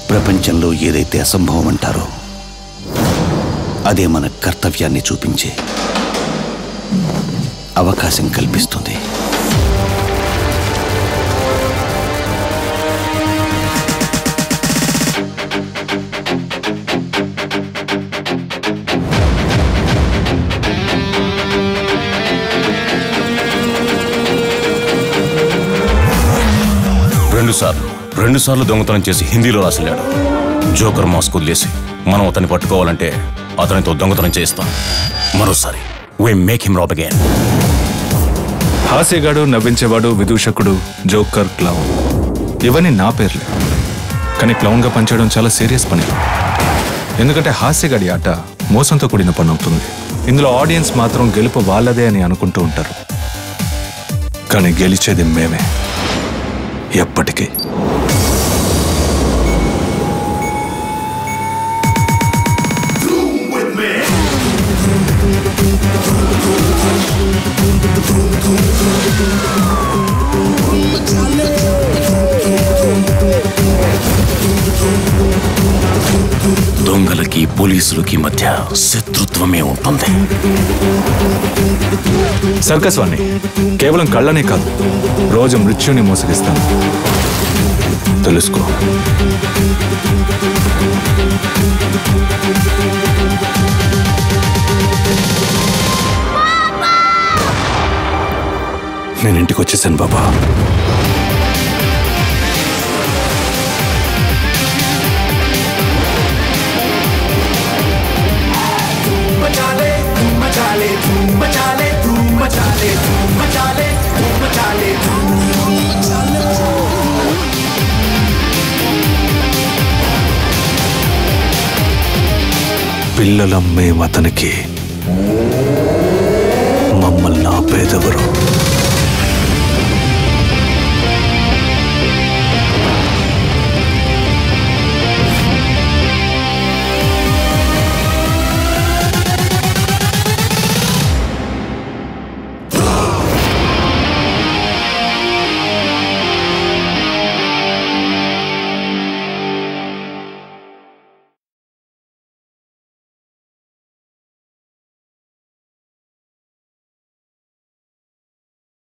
ప్రపంచంలో ఏదైతే అసంభవం అంటారో అదే మన కర్తవ్యాన్ని చూపించే అవకాశం కల్పిస్తుంది రెండు సార్లు రెండు సార్లు దొంగతనం చేసి హిందీలో రాసిల్లాడు జోకర్ మాస్క్ వదిలేసి మనం అతన్ని పట్టుకోవాలంటే అతనితో దొంగతనం చేస్తాం మరోసారి we make him rob again హాస్యగాడు నవ్వించేవాడు విదూషకుడు జోకర్ క్లౌన్ ఇవన్నీ నా పేర్లే కానీ క్లౌన్గా పనిచేయడం చాలా సీరియస్ పని ఎందుకంటే హాస్యగాడి ఆట మోసంతో కూడిన పని అవుతుంది ఇందులో ఆడియన్స్ మాత్రం గెలుపు వాళ్ళదే అని అనుకుంటూ ఉంటారు కానీ గెలిచేది మేమే ఎప్పటికీ దొంగలకి పోలీసులకి మధ్య శత్రుత్వమే ఉంటుంది సర్కస్ వాణ్ణి కేవలం కళ్ళనే కాదు రోజు మృత్యుని మోసగిస్తాను తెలుసుకో నేను ఇంటికి వచ్చేసాను బాబా मचाले धूम मचाले धूम मचाले धूम मचाले धूम मचाले धूम मचाले धूम పిల్లలం మేము అతనికి మమ్మల్ని ఆపేదెవరు